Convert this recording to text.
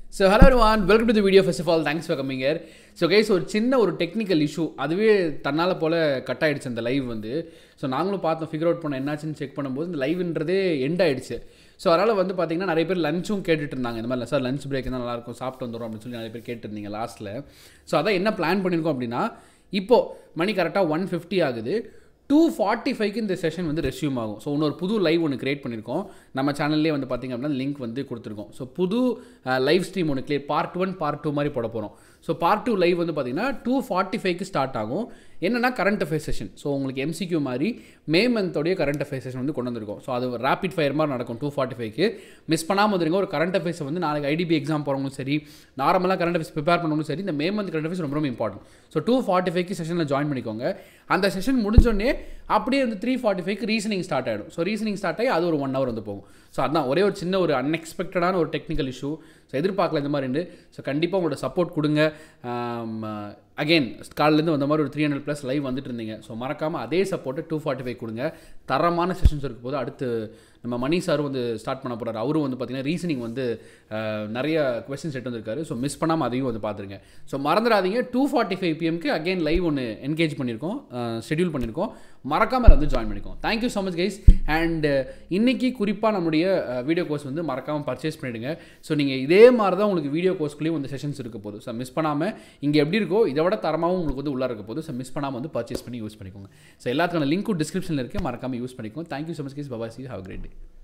so hello one welcome to the video first of all thanks for coming here so guys ஒரு சின்ன ஒரு technical issue அதுவே தன்னால் போல் cut ஆயிடுச்சு அந்த லைவ் வந்து ஸோ நாங்களும் பார்த்தோம் ஃபிகர் அவுட் பண்ண என்னாச்சுன்னு செக் பண்ணும்போது இந்த லைவ்ன்றதே எண்ட் ஆயிடுச்சு ஸோ அதனால் வந்து பார்த்தீங்கன்னா நிறைய பேர் லஞ்சும் கேட்டுட்டு இருந்தாங்க இந்த மாதிரி சார் லஞ்ச் பிரேக் தான் நல்லாயிருக்கும் சாப்பிட்டு வந்துடும் அப்படின்னு சொல்லி நிறைய பேர் கேட்டிருந்தீங்க லாஸ்ட்டில் ஸோ அதான் என்ன பிளான் பண்ணியிருக்கோம் அப்படின்னா இப்போது மணி கரெக்டாக ஒன் ஃபிஃப்டி ஆகுது டூ ஃபார்ட்டி ஃபைவ்க்கு இந்த செஷன் வந்து ரெஸ்யூம் ஆகும் ஸோ இன்னொரு புது லைவ் ஒன்று கிரியேட் பண்ணியிருக்கோம் நம்ம சேனல்லே வந்து பார்த்திங்க அப்படின்னா லிங்க் வந்து கொடுத்துருக்கோம் ஸோ புது லைவ் ஸ்ட்ரீம் ஒன்று clear part one part two மாதிரி போட போகிறோம் ஸோ பார்ட் டூ லைவ் வந்து பார்த்திங்கன்னா டூ ஃபார்ட்டி ஃபைவ்க்கு ஸ்டார்ட் ஆகும் என்னென்னா கரண்ட் அஃபேர் செஷன் ஸோ உங்களுக்கு எம்சிக்யூ மாதிரி மே மந்தோடைய கரண்ட் அஃபேர் செஷன் வந்து கொண்டு வந்திருக்கோம் ஸோ அது ரேபிட் ஃபயர் மாதிரி நடக்கும் டூ ஃபார்ட்டி ஃபைவ்க்கு மிஸ் பண்ணாமல் வந்துருங்க ஒரு கரண்ட் அஃபேர்ஸ் வந்து நாளைக்கு ஐடிபி எக்ஸாம் போகிறவங்களும் சரி நார்மலாக கரண்ட் அஃபேர்ஸ் ப்ரிப்பேர் பண்ணவங்களும் சரி இந்த மே மந்த் கரண்ட் அஃபேர்ஸ் ரொம்ப ரொம்ப இம்பார்ட்டன்ட் ஸோ டூ ஃபார்ட்டி ஃபைவ்க்கு செஷனில் ஜாயின் பண்ணிக்கோங்க அந்த செஷன் முடிஞ்சோடனே அப்படியே வந்து த்ரீ ஃபார்ட்டி ஃபைவ்க்கு ரீசனிங் ஸ்டார்ட் ஆகிடும் ஸோ ரீசனிங் ஸ்டார்ட் ஆகி அது ஒரு ஒன் ஹவர் வந்து போகும் ஸோ அதான் ஒரே ஒரு சின்ன ஒரு அன்எக்ஸ்பெக்டடான ஒரு டெக்னிக்கல் இஷ்யூ ஸோ எதிர்பார்க்கல இந்த மாதிரி ஸோ கண்டிப்பாக உங்களோட சப்போர்ட் கொடுங்க அகெயின் காலிலேருந்து வந்த மாதிரி ஒரு த்ரீ ஹண்ட்ரட் ப்ளஸ் லைவ் வந்துட்டு இருந்தீங்க ஸோ மறக்காமல் அதே சப்போர்ட்டை டூ ஃபார்ட்டி ஃபைவ் கொடுங்க தரமான செஷன்ஸ் இருக்கும் போது அடுத்து நம்ம மணி சாரும் வந்து ஸ்டார்ட் பண்ண போகிறார் அவரும் வந்து பார்த்தீங்கன்னா ரீசனிங் வந்து நிறைய கொஸ்டின்ஸ் எடுத்து வந்திருக்காரு ஸோ மிஸ் பண்ணாமல் அதையும் வந்து பார்த்துருங்க ஸோ மறந்துடாதீங்க டூ ஃபார்ட்டி ஃபைவ் பிஎம்க்கு அகைன் லைவ் ஒன்று என்கேஜ் பண்ணியிருக்கோம் ஷெடியூல் பண்ணியிருக்கோம் மறக்காமல் வந்து ஜாயின் பண்ணிக்கோம் thank you so much guys and இன்னைக்கு குறிப்பாக நம்முடைய வீடியோ கோர்ஸ் வந்து மறக்காமல் பர்ச்சேஸ் பண்ணிவிடுங்க ஸோ நீங்கள் இதே மாதிரி தான் உங்களுக்கு வீடியோ கோர்ஸ்க்குள்ளேயும் வந்து செஷன்ஸ் இருக்க போகுது ஸோ மிஸ் பண்ணாமல் இங்கே எப்படி இருக்கோ இதை விட தரமாகவும் உங்களுக்கு வந்து உள்ளே இருக்க போகுது ஸோ மிஸ் பண்ணாமல் வந்து பர்ச்சேஸ் பண்ணி யூஸ் பண்ணிக்கோங்க ஸோ எல்லாத்துக்கான லிங்க்கும் டிஸ்கிரிப்ஷனில் இருக்குது மறக்காமல் யூஸ் பண்ணிக்கோங்க தேங்க்யூ ஸோ மச் கைஸ் பபாசி ஹவ் கிரேட் டே